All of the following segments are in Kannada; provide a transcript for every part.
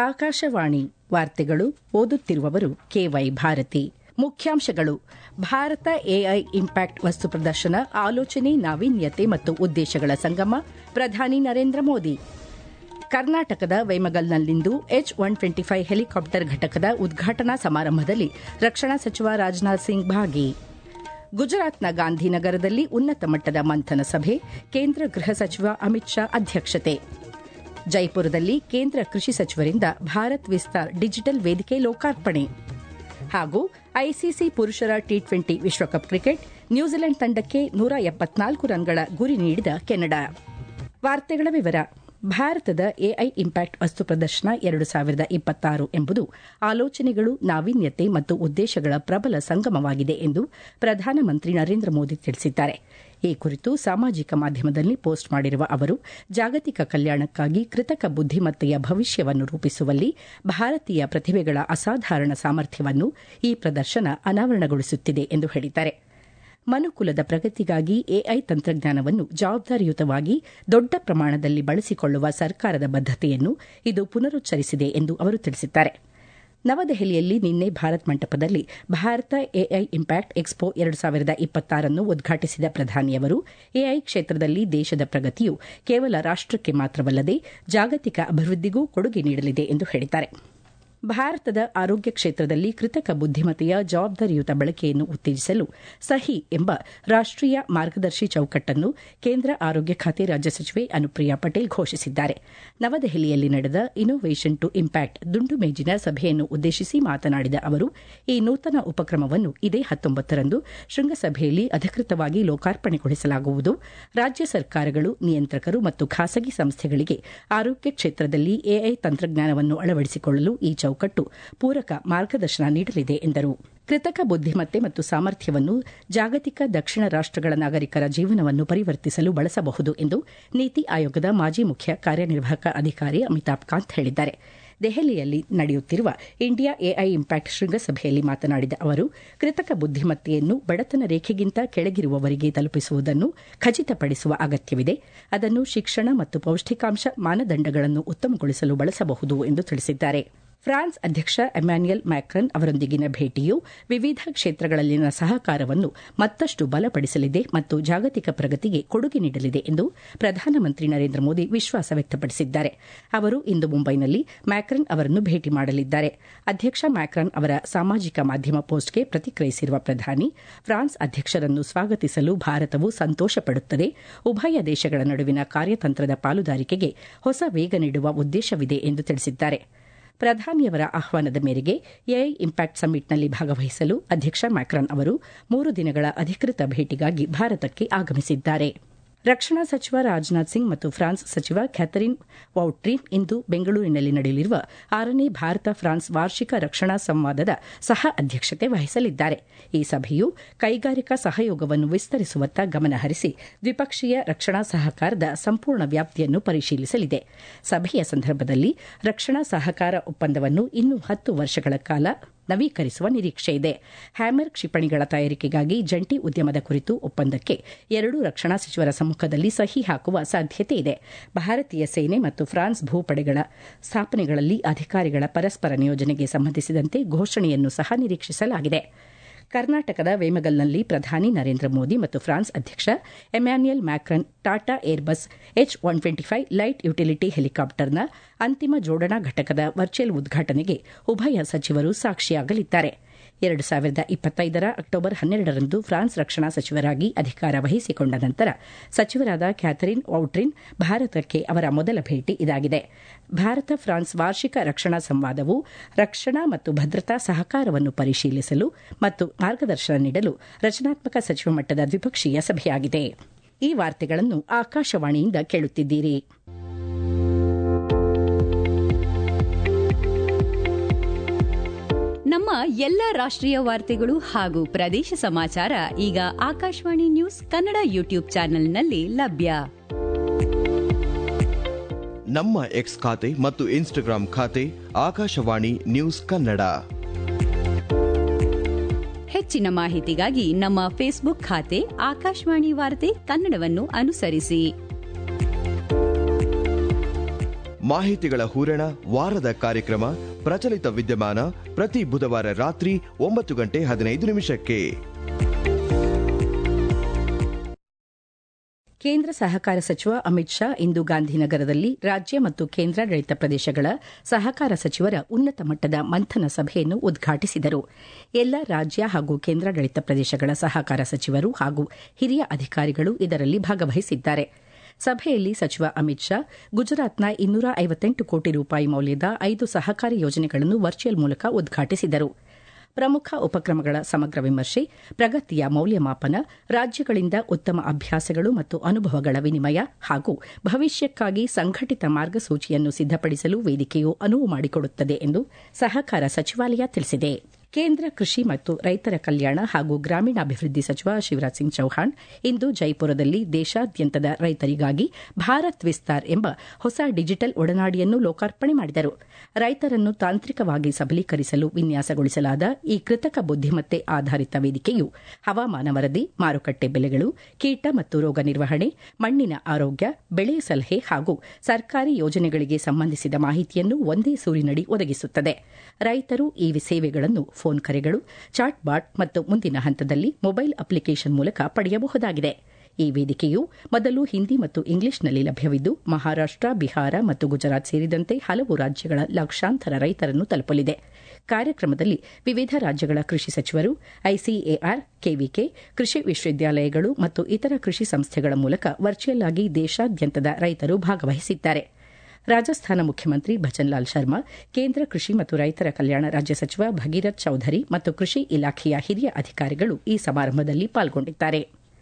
ಆಕಾಶವಾಣಿ ವಾರ್ತೆಗಳು ಓದುತ್ತಿರುವವರು ಕೆವೈ ಭಾರತಿ ಮುಖ್ಯಾಂಶಗಳು ಭಾರತ ಎಐ ಇಂಪ್ಯಾಕ್ಟ್ ವಸ್ತು ಪ್ರದರ್ಶನ ಆಲೋಚನೆ ನಾವೀನ್ಯತೆ ಮತ್ತು ಉದ್ದೇಶಗಳ ಸಂಗಮ ಪ್ರಧಾನಿ ನರೇಂದ್ರ ಮೋದಿ ಕರ್ನಾಟಕದ ವೈಮಗಲ್ನಲ್ಲಿಂದು H one twenty five helicopter ಘಟಕದ ಉದ್ಘಾಟನಾ ಸಮಾರಂಭದಲ್ಲಿ ರಕ್ಷಣಾ ಸಚಿವ ರಾಜನಾಥ್ ಸಿಂಗ್ ಭಾಗಿ ಗುಜರಾತ್ನ ಗಾಂಧಿನಗರದಲ್ಲಿ ಉನ್ನತ ಮಟ್ಟದ ಮಂಥನ ಸಭೆ ಕೇಂದ್ರ ಗೃಹ ಸಚಿವ ಅಮಿತ್ ಶಾ ಅಧ್ಯಕ್ಷತೆ ಜೈಪುರದಲ್ಲಿ ಕೇಂದ್ರ ಕೃಷಿ ಸಚಿವರಿಂದ ಭಾರತ್ ವಿಸ್ತಾರ್ ಡಿಜಿಟಲ್ ವೇದಿಕೆ ಲೋಕಾರ್ಪಣೆ ಹಾಗೂ ಐಸಿಸಿ ಪುರುಷರ ಟಿ ಟ್ವೆಂಟಿ ವಿಶ್ವಕಪ್ ಕ್ರಿಕೆಟ್ ನ್ಯೂಜಿಲೆಂಡ್ ತಂಡಕ್ಕೆ ನೂರ ಎಪ್ಪತ್ನಾಲ್ಕು ರನ್ಗಳ ಗುರಿ ನೀಡಿದ ಕೆನಡಾ ವಾರ್ತೆಗಳ ವಿವರ ಭಾರತದ ಎಐ ಇಂಪ್ಯಾಕ್ಟ್ ವಸ್ತು ಪ್ರದರ್ಶನ ಎರಡು ಸಾವಿರದ ಇಪ್ಪತ್ತಾರು ಎಂಬುದು ಆಲೋಚನೆಗಳು ನಾವೀನ್ಯತೆ ಮತ್ತು ಉದ್ದೇಶಗಳ ಪ್ರಬಲ ಸಂಗಮವಾಗಿದೆ ಎಂದು ಪ್ರಧಾನಮಂತ್ರಿ ನರೇಂದ್ರ ಮೋದಿ ತಿಳಿಸಿದ್ದಾರೆ ಈ ಕುರಿತು ಸಾಮಾಜಿಕ ಮಾಧ್ಯಮದಲ್ಲಿ ಪೋಸ್ಟ್ ಮಾಡಿರುವ ಅವರು ಜಾಗತಿಕ ಕಲ್ಯಾಣಕ್ಕಾಗಿ ಕೃತಕ ಬುದ್ದಿಮತ್ತೆಯ ಭವಿಷ್ಯವನ್ನು ರೂಪಿಸುವಲ್ಲಿ ಭಾರತೀಯ ಪ್ರತಿಭೆಗಳ ಅಸಾಧಾರಣ ಸಾಮರ್ಥ್ಯವನ್ನು ಈ ಪ್ರದರ್ಶನ ಅನಾವರಣಗೊಳಿಸುತ್ತಿದೆ ಎಂದು ಹೇಳಿದ್ದಾರೆ ಮನುಕುಲದ ಪ್ರಗತಿಗಾಗಿ ಎಐ ತಂತ್ರಜ್ಞಾನವನ್ನು ಜವಾಬ್ದಾರಿಯುತವಾಗಿ ದೊಡ್ಡ ಪ್ರಮಾಣದಲ್ಲಿ ಬಳಸಿಕೊಳ್ಳುವ ಸರ್ಕಾರದ ಬದ್ದತೆಯನ್ನು ಇದು ಪುನರುಚ್ಚರಿಸಿದೆ ಎಂದು ಅವರು ತಿಳಿಸಿದ್ದಾರೆ ನವದೆಹಲಿಯಲ್ಲಿ ನಿನ್ನೆ ಭಾರತ್ ಮಂಟಪದಲ್ಲಿ ಭಾರತ ಎಐ ಇಂಪ್ಯಾಕ್ಟ್ ಎಕ್ಸ್ಪೋ ಎರಡು ಸಾವಿರದ ಇಪ್ಪತ್ತಾರನ್ನು ಉದ್ಘಾಟಿಸಿದ ಪ್ರಧಾನಿಯವರು ಎಐ ಕ್ಷೇತ್ರದಲ್ಲಿ ದೇಶದ ಪ್ರಗತಿಯು ಕೇವಲ ರಾಷ್ಟಕ್ಕೆ ಮಾತ್ರವಲ್ಲದೆ ಜಾಗತಿಕ ಅಭಿವೃದ್ದಿಗೂ ಕೊಡುಗೆ ನೀಡಲಿದೆ ಎಂದು ಹೇಳಿದ್ದಾರೆ ಭಾರತದ ಆರೋಗ್ಯ ಕ್ಷೇತ್ರದಲ್ಲಿ ಕೃತಕ ಬುದ್ದಿಮತ್ತೆಯ ಜವಾಬ್ದಾರಿಯುತ ಬಳಕೆಯನ್ನು ಉತ್ತೇಜಿಸಲು ಸಹಿ ಎಂಬ ರಾಷ್ಟೀಯ ಮಾರ್ಗದರ್ಶಿ ಚೌಕಟ್ಟನ್ನು ಕೇಂದ್ರ ಆರೋಗ್ಯ ಖಾತೆ ರಾಜ್ಯ ಸಚಿವೆ ಅನುಪ್ರಿಯಾ ಪಟೇಲ್ ಘೋಷಿಸಿದ್ದಾರೆ ನವದೆಹಲಿಯಲ್ಲಿ ನಡೆದ ಇನೋವೇಷನ್ ಟು ಇಂಪ್ಯಾಕ್ಟ್ ದುಂಡು ಮೇಜಿನ ಸಭೆಯನ್ನು ಉದ್ದೇಶಿಸಿ ಮಾತನಾಡಿದ ಅವರು ಈ ನೂತನ ಉಪಕ್ರಮವನ್ನು ಇದೇ ಹತ್ತೊಂಬತ್ತರಂದು ಶೃಂಗಸಭೆಯಲ್ಲಿ ಅಧಿಕೃತವಾಗಿ ಲೋಕಾರ್ಪಣೆಗೊಳಿಸಲಾಗುವುದು ರಾಜ್ಯ ಸರ್ಕಾರಗಳು ನಿಯಂತ್ರಕರು ಮತ್ತು ಖಾಸಗಿ ಸಂಸ್ಥೆಗಳಿಗೆ ಆರೋಗ್ಯ ಕ್ಷೇತ್ರದಲ್ಲಿ ಎಐ ತಂತ್ರಜ್ಞಾನವನ್ನು ಅಳವಡಿಸಿಕೊಳ್ಳಲು ಈ ಚೌಕಟ್ಟು ಪೂರಕ ಮಾರ್ಗದರ್ಶನ ನೀಡಲಿದೆ ಎಂದರು ಕೃತಕ ಬುದ್ದಿಮತ್ತೆ ಮತ್ತು ಸಾಮರ್ಥ್ಯವನ್ನು ಜಾಗತಿಕ ದಕ್ಷಿಣ ರಾಷ್ಟಗಳ ನಾಗರಿಕರ ಜೀವನವನ್ನು ಪರಿವರ್ತಿಸಲು ಬಳಸಬಹುದು ಎಂದು ನೀತಿ ಆಯೋಗದ ಮಾಜಿ ಮುಖ್ಯ ಕಾರ್ಯನಿರ್ವಾಹಕ ಅಧಿಕಾರಿ ಅಮಿತಾಬ್ ಕಾಂತ್ ಹೇಳಿದ್ದಾರೆ ದೆಹಲಿಯಲ್ಲಿ ನಡೆಯುತ್ತಿರುವ ಇಂಡಿಯಾ ಎಐ ಇಂಪ್ಯಾಕ್ಟ್ ಶೃಂಗಸಭೆಯಲ್ಲಿ ಮಾತನಾಡಿದ ಅವರು ಕೃತಕ ಬುದ್ದಿಮತ್ತೆಯನ್ನು ಬಡತನ ರೇಖೆಗಿಂತ ಕೆಳಗಿರುವವರಿಗೆ ತಲುಪಿಸುವುದನ್ನು ಖಚಿತಪಡಿಸುವ ಅಗತ್ಯವಿದೆ ಅದನ್ನು ಶಿಕ್ಷಣ ಮತ್ತು ಪೌಷ್ಟಿಕಾಂಶ ಮಾನದಂಡಗಳನ್ನು ಉತ್ತಮಗೊಳಿಸಲು ಬಳಸಬಹುದು ಎಂದು ತಿಳಿಸಿದ್ದಾರೆ ಫ್ರಾನ್ಸ್ ಅಧ್ಯಕ್ಷ ಎಮ್ಯಾನ್ಯಲ್ ಮ್ಯಾಕ್ರನ್ ಅವರೊಂದಿಗಿನ ಭೇಟಿಯು ವಿವಿಧ ಕ್ಷೇತ್ರಗಳಲ್ಲಿನ ಸಹಕಾರವನ್ನು ಮತ್ತಷ್ಟು ಬಲಪಡಿಸಲಿದೆ ಮತ್ತು ಜಾಗತಿಕ ಪ್ರಗತಿಗೆ ಕೊಡುಗೆ ನೀಡಲಿದೆ ಎಂದು ಪ್ರಧಾನಮಂತ್ರಿ ನರೇಂದ್ರ ಮೋದಿ ವಿಶ್ವಾಸ ವ್ಯಕ್ತಪಡಿಸಿದ್ದಾರೆ ಅವರು ಇಂದು ಮುಂಬೈನಲ್ಲಿ ಮ್ಯಾಕ್ರನ್ ಅವರನ್ನು ಭೇಟಿ ಮಾಡಲಿದ್ದಾರೆ ಅಧ್ಯಕ್ಷ ಮ್ಯಾಕ್ರನ್ ಅವರ ಸಾಮಾಜಿಕ ಮಾಧ್ಯಮ ಪೋಸ್ಟ್ಗೆ ಪ್ರತಿಕ್ರಿಯಿಸಿರುವ ಪ್ರಧಾನಿ ಫ್ರಾನ್ಸ್ ಅಧ್ಯಕ್ಷರನ್ನು ಸ್ವಾಗತಿಸಲು ಭಾರತವು ಸಂತೋಷಪಡುತ್ತದೆ ಉಭಯ ದೇಶಗಳ ನಡುವಿನ ಕಾರ್ಯತಂತ್ರದ ಪಾಲುದಾರಿಕೆಗೆ ಹೊಸ ವೇಗ ನೀಡುವ ಉದ್ದೇಶವಿದೆ ಎಂದು ತಿಳಿಸಿದ್ದಾರೆ ಪ್ರಧಾನಿಯವರ ಆಹ್ವಾನದ ಮೇರೆಗೆ ಎಐ ಇಂಪ್ಯಾಕ್ಟ್ ಸಮ್ಮಿಟ್ನಲ್ಲಿ ಭಾಗವಹಿಸಲು ಅಧ್ಯಕ್ಷ ಮ್ಯಾಕ್ರಾನ್ ಅವರು ಮೂರು ದಿನಗಳ ಅಧಿಕೃತ ಭೇಟಿಗಾಗಿ ಭಾರತಕ್ಕೆ ಆಗಮಿಸಿದ್ದಾರೆ ರಕ್ಷಣಾ ಸಚಿವ ರಾಜನಾಥ್ ಸಿಂಗ್ ಮತ್ತು ಫ್ರಾನ್ಸ್ ಸಚಿವ ಕ್ಯಾಥರಿನ್ ವೌಟ್ರಿನ್ ಇಂದು ಬೆಂಗಳೂರಿನಲ್ಲಿ ನಡೆಯಲಿರುವ ಆರನೇ ಭಾರತ ಫ್ರಾನ್ಸ್ ವಾರ್ಷಿಕ ರಕ್ಷಣಾ ಸಂವಾದದ ಸಹ ಅಧ್ಯಕ್ಷತೆ ವಹಿಸಲಿದ್ದಾರೆ ಈ ಸಭೆಯು ಕೈಗಾರಿಕಾ ಸಹಯೋಗವನ್ನು ವಿಸ್ತರಿಸುವತ್ತ ಗಮನಹರಿಸಿ ದ್ವಿಪಕ್ಷೀಯ ರಕ್ಷಣಾ ಸಹಕಾರದ ಸಂಪೂರ್ಣ ವ್ಯಾಪ್ತಿಯನ್ನು ಪರಿಶೀಲಿಸಲಿದೆ ಸಭೆಯ ಸಂದರ್ಭದಲ್ಲಿ ರಕ್ಷಣಾ ಸಹಕಾರ ಒಪ್ಪಂದವನ್ನು ಇನ್ನೂ ಹತ್ತು ವರ್ಷಗಳ ಕಾಲ ನವೀಕರಿಸುವ ನಿರೀಕ್ಷೆ ಇದೆ ಹ್ಯಾಮರ್ ಕ್ಷಿಪಣಿಗಳ ತಯಾರಿಕೆಗಾಗಿ ಜಂಟಿ ಉದ್ಯಮದ ಕುರಿತು ಒಪ್ಪಂದಕ್ಕೆ ಎರಡೂ ರಕ್ಷಣಾ ಸಚಿವರ ಸಮ್ಮುಖದಲ್ಲಿ ಸಹಿ ಹಾಕುವ ಸಾಧ್ಯತೆ ಇದೆ ಭಾರತೀಯ ಸೇನೆ ಮತ್ತು ಫ್ರಾನ್ಸ್ ಭೂಪಡೆಗಳ ಸ್ಥಾಪನೆಗಳಲ್ಲಿ ಅಧಿಕಾರಿಗಳ ಪರಸ್ಪರ ನಿಯೋಜನೆಗೆ ಸಂಬಂಧಿಸಿದಂತೆ ಘೋಷಣೆಯನ್ನು ಸಹ ನಿರೀಕ್ಷಿಸಲಾಗಿದೆ ಕರ್ನಾಟಕದ ವೇಮಗಲ್ನಲ್ಲಿ ಪ್ರಧಾನಿ ನರೇಂದ್ರ ಮೋದಿ ಮತ್ತು ಫ್ರಾನ್ಸ್ ಅಧ್ಯಕ್ಷ Emmanuel Macron Tata Airbus H one twenty five light utility ಹೆಲಿಕಾಪ್ಟರ್ನ ಅಂತಿಮ ಜೋಡಣಾ ಘಟಕದ ವರ್ಚುವಲ್ ಉದ್ಘಾಟನೆಗೆ ಉಭಯ ಸಚಿವರು ಸಾಕ್ಷಿಯಾಗಲಿದ್ದಾರೆ ಎರಡು ಸಾವಿರದ ಇಪ್ಪತ್ತೈದರ ಅಕ್ಟೋಬರ್ ಹನ್ನೆರಡರಂದು ಫ್ರಾನ್ಸ್ ರಕ್ಷಣಾ ಸಚಿವರಾಗಿ ಅಧಿಕಾರ ವಹಿಸಿಕೊಂಡ ನಂತರ ಸಚಿವರಾದ ಕ್ಯಾಥರಿನ್ ವೌಟ್ರಿನ್ ಭಾರತಕ್ಕೆ ಅವರ ಮೊದಲ ಭೇಟಿ ಇದಾಗಿದೆ ಭಾರತ ಫ್ರಾನ್ಸ್ ವಾರ್ಷಿಕ ರಕ್ಷಣಾ ಸಂವಾದವು ರಕ್ಷಣಾ ಮತ್ತು ಭದ್ರತಾ ಸಹಕಾರವನ್ನು ಪರಿಶೀಲಿಸಲು ಮತ್ತು ಮಾರ್ಗದರ್ಶನ ನೀಡಲು ರಚನಾತ್ಮಕ ಸಚಿವ ಮಟ್ಟದ ದ್ವಿಪಕ್ಷೀಯ ಸಭೆಯಾಗಿದೆ ಈ ವಾರ್ತೆಗಳನ್ನು ಆಕಾಶವಾಣಿಯಿಂದ ಕೇಳುತ್ತಿದ್ದೀರಿ ನಮ್ಮ ಎಲ್ಲ ರಾಷ್ಟ್ರೀಯ ವಾರ್ತೆಗಳು ಹಾಗೂ ಪ್ರದೇಶ ಸಮಾಚಾರ ಈಗ ಆಕಾಶವಾಣಿ ನ್ಯೂಸ್ ಕನ್ನಡ ಯೂಟ್ಯೂಬ್ ಚಾನೆಲ್ನಲ್ಲಿ ಲಭ್ಯ ನಮ್ಮ ಎಕ್ಸ್ ಖಾತೆ ಮತ್ತು ಇನ್ಸ್ಟಾಗ್ರಾಂ ಖಾತೆ ಆಕಾಶವಾಣಿ ನ್ಯೂಸ್ ಕನ್ನಡ ಹೆಚ್ಚಿನ ಮಾಹಿತಿಗಾಗಿ ನಮ್ಮ ಫೇಸ್ಬುಕ್ ಖಾತೆ ಆಕಾಶವಾಣಿ ವಾರ್ತೆ ಕನ್ನಡವನ್ನು ಅನುಸರಿಸಿ ಮಾಹಿತಿಗಳ ಹೂರಣ ವಾರದ ಕಾರ್ಯಕ್ರಮ ಪ್ರಚಲಿತ ವಿದ್ಯಮಾನ ಪ್ರತಿ ಬುಧವಾರ ರಾತ್ರಿ ಒಂಬತ್ತು ಗಂಟೆ ಹದಿನೈದು ನಿಮಿಷಕ್ಕೆ ಕೇಂದ್ರ ಸಹಕಾರ ಸಚಿವ ಅಮಿತ್ ಶಾ ಇಂದು ಗಾಂಧಿನಗರದಲ್ಲಿ ರಾಜ್ಯ ಮತ್ತು ಕೇಂದ್ರಾಡಳಿತ ಪ್ರದೇಶಗಳ ಸಹಕಾರ ಸಚಿವರ ಉನ್ನತ ಮಟ್ಟದ ಮಂಥನ ಸಭೆಯನ್ನು ಉದ್ಘಾಟಿಸಿದರು ಎಲ್ಲ ರಾಜ್ಯ ಹಾಗೂ ಕೇಂದ್ರಾಡಳಿತ ಪ್ರದೇಶಗಳ ಸಹಕಾರ ಸಚಿವರು ಹಾಗೂ ಹಿರಿಯ ಅಧಿಕಾರಿಗಳು ಇದರಲ್ಲಿ ಭಾಗವಹಿಸಿದ್ದಾರೆ ಸಭೆಯಲ್ಲಿ ಸಚಿವ ಅಮಿತ್ ಶಾ ಗುಜರಾತ್ನ ಇನ್ನೂರ ಐವತ್ತೆಂಟು ಕೋಟಿ ರೂಪಾಯಿ ಮೌಲ್ಯದ ಐದು ಸಹಕಾರಿ ಯೋಜನೆಗಳನ್ನು ವರ್ಚುವಲ್ ಮೂಲಕ ಉದ್ಘಾಟಿಸಿದರು ಪ್ರಮುಖ ಉಪಕ್ರಮಗಳ ಸಮಗ್ರ ವಿಮರ್ಶೆ ಪ್ರಗತಿಯ ಮೌಲ್ಯಮಾಪನ ರಾಜ್ಯಗಳಿಂದ ಉತ್ತಮ ಅಭ್ಯಾಸಗಳು ಮತ್ತು ಅನುಭವಗಳ ವಿನಿಮಯ ಹಾಗೂ ಭವಿಷ್ಯಕ್ಕಾಗಿ ಸಂಘಟಿತ ಮಾರ್ಗಸೂಚಿಯನ್ನು ಸಿದ್ದಪಡಿಸಲು ವೇದಿಕೆಯು ಅನುವು ಮಾಡಿಕೊಡುತ್ತದೆ ಎಂದು ಸಹಕಾರ ಸಚಿವಾಲಯ ತಿಳಿಸಿದೆ ಕೇಂದ್ರ ಕೃಷಿ ಮತ್ತು ರೈತರ ಕಲ್ಯಾಣ ಹಾಗೂ ಗ್ರಾಮೀಣಾಭಿವೃದ್ಧಿ ಸಚಿವ ಶಿವರಾಜ್ ಸಿಂಗ್ ಚೌಹಾಣ್ ಇಂದು ಜೈಪುರದಲ್ಲಿ ದೇಶಾದ್ಯಂತದ ರೈತರಿಗಾಗಿ ಭಾರತ್ ವಿಸ್ತಾರ್ ಎಂಬ ಹೊಸ ಡಿಜಿಟಲ್ ಒಡನಾಡಿಯನ್ನು ಲೋಕಾರ್ಪಣೆ ಮಾಡಿದರು ರೈತರನ್ನು ತಾಂತ್ರಿಕವಾಗಿ ಸಬಲೀಕರಿಸಲು ವಿನ್ಯಾಸಗೊಳಿಸಲಾದ ಈ ಕೃತಕ ಬುದ್ದಿಮತ್ತೆ ಆಧಾರಿತ ವೇದಿಕೆಯು ಹವಾಮಾನ ವರದಿ ಮಾರುಕಟ್ಟೆ ಬೆಲೆಗಳು ಕೀಟ ಮತ್ತು ರೋಗ ನಿರ್ವಹಣೆ ಮಣ್ಣಿನ ಆರೋಗ್ಯ ಬೆಳೆ ಸಲಹೆ ಹಾಗೂ ಸರ್ಕಾರಿ ಯೋಜನೆಗಳಿಗೆ ಸಂಬಂಧಿಸಿದ ಮಾಹಿತಿಯನ್ನು ಒಂದೇ ಸೂರಿನಡಿ ಒದಗಿಸುತ್ತದೆ ರೈತರು ಈ ಸೇವೆಗಳನ್ನು ಫೋನ್ ಕರೆಗಳು ಚಾಟ್ ಬಾಟ್ ಮತ್ತು ಮುಂದಿನ ಹಂತದಲ್ಲಿ ಮೊಬೈಲ್ ಅಪ್ಲಿಕೇಶನ್ ಮೂಲಕ ಪಡೆಯಬಹುದಾಗಿದೆ ಈ ವೇದಿಕೆಯು ಮೊದಲು ಹಿಂದಿ ಮತ್ತು ಇಂಗ್ಲಿಷ್ನಲ್ಲಿ ಲಭ್ಯವಿದ್ದು ಮಹಾರಾಷ್ಟ ಬಿಹಾರ ಮತ್ತು ಗುಜರಾತ್ ಸೇರಿದಂತೆ ಹಲವು ರಾಜ್ಯಗಳ ಲಕ್ಷಾಂತರ ರೈತರನ್ನು ತಲುಪಲಿದೆ ಕಾರ್ಯಕ್ರಮದಲ್ಲಿ ವಿವಿಧ ರಾಜ್ಯಗಳ ಕೃಷಿ ಸಚಿವರು ಐಸಿಎಆರ್ ಕೆವಿಕೆ ಕೃಷಿ ವಿಶ್ವವಿದ್ಯಾಲಯಗಳು ಮತ್ತು ಇತರ ಕೃಷಿ ಸಂಸ್ಥೆಗಳ ಮೂಲಕ ವರ್ಚುವಲ್ ಆಗಿ ದೇಶಾದ್ಯಂತದ ರೈತರು ಭಾಗವಹಿಸಿದ್ದಾರೆ ರಾಜಸ್ಥಾನ ಮುಖ್ಯಮಂತ್ರಿ ಭಜನ್ಲಾಲ್ ಶರ್ಮಾ ಕೇಂದ್ರ ಕೃಷಿ ಮತ್ತು ರೈತರ ಕಲ್ಯಾಣ ರಾಜ್ಯ ಸಚಿವ ಭಗೀರಥ್ ಚೌಧರಿ ಮತ್ತು ಕೃಷಿ ಇಲಾಖೆಯ ಹಿರಿಯ ಅಧಿಕಾರಿಗಳು ಈ ಸಮಾರಂಭದಲ್ಲಿ ಪಾಲ್ಗೊಂಡಿದ್ದಾರೆ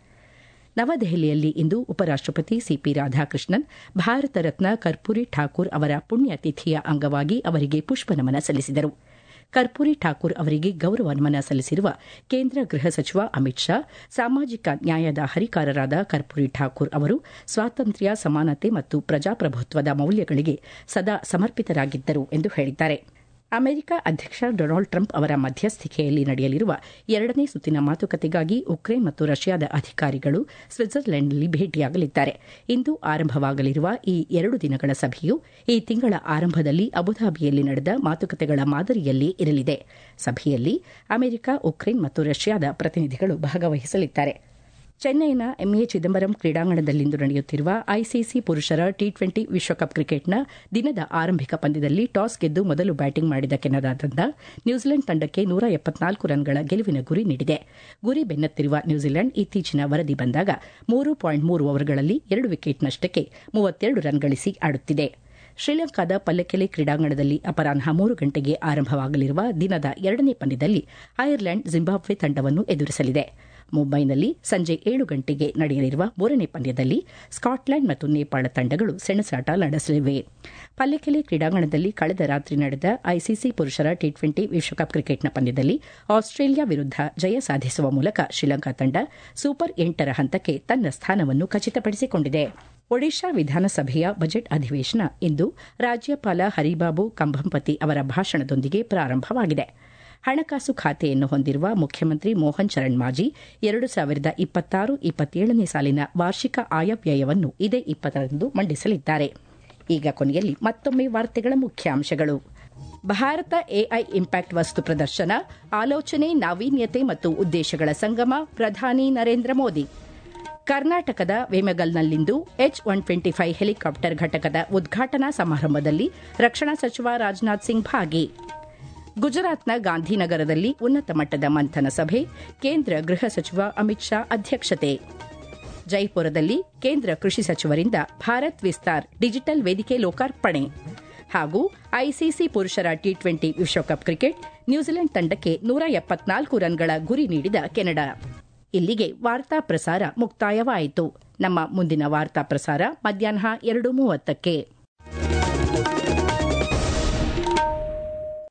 ನವದೆಹಲಿಯಲ್ಲಿ ಇಂದು ಉಪರಾಷ್ಟಪತಿ ಸಿಪಿ ರಾಧಾಕೃಷ್ಣನ್ ಭಾರತ ರತ್ನ ಕರ್ಪೂರಿ ಠಾಕೂರ್ ಅವರ ಪುಣ್ಯತಿಥಿಯ ಅಂಗವಾಗಿ ಅವರಿಗೆ ಪುಷ್ಪನಮನ ಸಲ್ಲಿಸಿದರು ಕರ್ಪೂರಿ ಠಾಕೂರ್ ಅವರಿಗೆ ಗೌರವ ನಮನ ಸಲ್ಲಿಸಿರುವ ಕೇಂದ್ರ ಗೃಹ ಸಚಿವ ಅಮಿತ್ ಶಾ ಸಾಮಾಜಿಕ ನ್ಯಾಯದ ಹರಿಕಾರರಾದ ಕರ್ಪೂರಿ ಠಾಕೂರ್ ಅವರು ಸ್ವಾತಂತ್ರ್ಯ ಸಮಾನತೆ ಮತ್ತು ಪ್ರಜಾಪ್ರಭುತ್ವದ ಮೌಲ್ಯಗಳಿಗೆ ಸದಾ ಸಮರ್ಪಿತರಾಗಿದ್ದರು ಎಂದು ಹೇಳಿದ್ದಾರೆ ಅಮೆರಿಕ ಅಧ್ಯಕ್ಷ ಡೊನಾಲ್ಡ್ ಟ್ರಂಪ್ ಅವರ ಮಧ್ಯಸ್ಥಿಕೆಯಲ್ಲಿ ನಡೆಯಲಿರುವ ಎರಡನೇ ಸುತ್ತಿನ ಮಾತುಕತೆಗಾಗಿ ಉಕ್ರೇನ್ ಮತ್ತು ರಷ್ಯಾದ ಅಧಿಕಾರಿಗಳು ಸ್ವಿಟ್ಜರ್ಲೆಂಡ್ನಲ್ಲಿ ಭೇಟಿಯಾಗಲಿದ್ದಾರೆ ಇಂದು ಆರಂಭವಾಗಲಿರುವ ಈ ಎರಡು ದಿನಗಳ ಸಭೆಯು ಈ ತಿಂಗಳ ಆರಂಭದಲ್ಲಿ ಅಬುಧಾಬಿಯಲ್ಲಿ ನಡೆದ ಮಾತುಕತೆಗಳ ಮಾದರಿಯಲ್ಲೇ ಇರಲಿದೆ ಸಭೆಯಲ್ಲಿ ಅಮೆರಿಕ ಉಕ್ರೇನ್ ಮತ್ತು ರಷ್ಯಾದ ಪ್ರತಿನಿಧಿಗಳು ಭಾಗವಹಿಸಲಿದ್ದಾರೆ ಚೆನ್ನೈನ ಎಂಎ ಚಿದಂಬರಂ ಕ್ರೀಡಾಂಗಣದಲ್ಲಿಂದು ನಡೆಯುತ್ತಿರುವ ಐಸಿಸಿ ಪುರುಷರ ಟಿ ಟ್ವೆಂಟಿ ವಿಶ್ವಕಪ್ ಕ್ರಿಕೆಟ್ನ ದಿನದ ಆರಂಭಿಕ ಪಂದ್ಯದಲ್ಲಿ ಟಾಸ್ ಗೆದ್ದು ಮೊದಲು ಬ್ಯಾಟಿಂಗ್ ಮಾಡಿದ ಕೆನಡಾ ತಂಡ ನ್ಯೂಜಿಲೆಂಡ್ ತಂಡಕ್ಕೆ ನೂರ ಎಪ್ಪತ್ನಾಲ್ಕು ರನ್ಗಳ ಗೆಲುವಿನ ಗುರಿ ನೀಡಿದೆ ಗುರಿ ಬೆನ್ನತ್ತಿರುವ ನ್ಯೂಜಿಲೆಂಡ್ ಇತ್ತೀಚಿನ ವರದಿ ಬಂದಾಗ ಮೂರು ಪಾಯಿಂಟ್ ಮೂರು ಓವರ್ಗಳಲ್ಲಿ ಎರಡು ವಿಕೆಟ್ ನಷ್ಟಕ್ಕೆ ಮೂವತ್ತೆರಡು ರನ್ ಗಳಿಸಿ ಆಡುತ್ತಿದೆ ಶ್ರೀಲಂಕಾದ ಪಲ್ಲೆಕೆಲೆ ಕ್ರೀಡಾಂಗಣದಲ್ಲಿ ಅಪರಾಹ್ನ ಮೂರು ಗಂಟೆಗೆ ಆರಂಭವಾಗಲಿರುವ ದಿನದ ಎರಡನೇ ಪಂದ್ಯದಲ್ಲಿ ಐರ್ಲೆಂಡ್ ಜಿಂಬಾಬ್ವೆ ತಂಡವನ್ನು ಎದುರಿಸಲಿದೆ ಮುಂಬೈನಲ್ಲಿ ಸಂಜೆ ಏಳು ಗಂಟೆಗೆ ನಡೆಯಲಿರುವ ಮೂರನೇ ಪಂದ್ಯದಲ್ಲಿ ಸ್ಕಾಟ್ಲೆಂಡ್ ಮತ್ತು ನೇಪಾಳ ತಂಡಗಳು ಸೆಣಸಾಟ ನಡೆಸಲಿವೆ ಪಲ್ಲೆಕೆಲೆ ಕ್ರೀಡಾಂಗಣದಲ್ಲಿ ಕಳೆದ ರಾತ್ರಿ ನಡೆದ ಐಸಿಸಿ ಪುರುಷರ ಟಿ ಟ್ವೆಂಟಿ ವಿಶ್ವಕಪ್ ಕ್ರಿಕೆಟ್ನ ಪಂದ್ಯದಲ್ಲಿ ಆಸ್ಟ್ರೇಲಿಯಾ ವಿರುದ್ಧ ಜಯ ಸಾಧಿಸುವ ಮೂಲಕ ಶ್ರೀಲಂಕಾ ತಂಡ ಸೂಪರ್ ಎಂಟರ ಹಂತಕ್ಕೆ ತನ್ನ ಸ್ಥಾನವನ್ನು ಖಚಿತಪಡಿಸಿಕೊಂಡಿದೆ ಒಡಿಶಾ ವಿಧಾನಸಭೆಯ ಬಜೆಟ್ ಅಧಿವೇಶನ ಇಂದು ರಾಜ್ಯಪಾಲ ಹರಿಬಾಬು ಕಂಭಂಪತಿ ಅವರ ಭಾಷಣದೊಂದಿಗೆ ಪ್ರಾರಂಭವಾಗಿದೆ ಹಣಕಾಸು ಖಾತೆಯನ್ನು ಹೊಂದಿರುವ ಮುಖ್ಯಮಂತ್ರಿ ಮೋಹನ್ ಚರಣ್ ಮಾಜಿ ಎರಡು ಸಾವಿರದ ಇಪ್ಪತ್ತಾರು ಇಪ್ಪತ್ತೇಳನೇ ಸಾಲಿನ ವಾರ್ಷಿಕ ಆಯವ್ಯಯವನ್ನು ಇದೇ ಇಪ್ಪತ್ತರಂದು ಮಂಡಿಸಲಿದ್ದಾರೆ ಈಗ ಕೊನೆಯಲ್ಲಿ ಮತ್ತೊಮ್ಮೆ ವಾರ್ತೆಗಳ ಮುಖ್ಯಾಂಶಗಳು ಭಾರತ ಎಐ ಇಂಪ್ಯಾಕ್ಟ್ ವಸ್ತು ಪ್ರದರ್ಶನ ಆಲೋಚನೆ ನಾವೀನ್ಯತೆ ಮತ್ತು ಉದ್ದೇಶಗಳ ಸಂಗಮ ಪ್ರಧಾನಿ ನರೇಂದ್ರ ಮೋದಿ ಕರ್ನಾಟಕದ ವೇಮಗಲ್ನಲ್ಲಿಂದು H one twenty five helicopter ಘಟಕದ ಉದ್ಘಾಟನಾ ಸಮಾರಂಭದಲ್ಲಿ ರಕ್ಷಣಾ ಸಚಿವ ರಾಜನಾಥ್ ಸಿಂಗ್ ಭಾಗಿ ಗುಜರಾತ್ನ ಗಾಂಧಿನಗರದಲ್ಲಿ ಉನ್ನತ ಮಟ್ಟದ ಮಂಥನ ಸಭೆ ಕೇಂದ್ರ ಗೃಹ ಸಚಿವ ಅಮಿತ್ ಶಾ ಅಧ್ಯಕ್ಷತೆ ಜೈಪುರದಲ್ಲಿ ಕೇಂದ್ರ ಕೃಷಿ ಸಚಿವರಿಂದ ಭಾರತ್ ವಿಸ್ತಾರ್ ಡಿಜಿಟಲ್ ವೇದಿಕೆ ಲೋಕಾರ್ಪಣೆ ಹಾಗೂ ಐಸಿಸಿ ಪುರುಷರ ಟಿ ಟ್ವೆಂಟಿ ವಿಶ್ವಕಪ್ ಕ್ರಿಕೆಟ್ ನ್ಯೂಜಿಲೆಂಡ್ ತಂಡಕ್ಕೆ ನೂರ ಎಪ್ಪತ್ನಾಲ್ಕು ರನ್ಗಳ ಗುರಿ ನೀಡಿದ ಕೆನಡಾ ಇಲ್ಲಿಗೆ ವಾರ್ತಾ ಪ್ರಸಾರ ಮುಕ್ತಾಯವಾಯಿತು ನಮ್ಮ ಮುಂದಿನ ವಾರ್ತಾ ಪ್ರಸಾರ ಮಧ್ಯಾಹ್ನ ಎರಡು ಮೂವತ್ತಕ್ಕೆ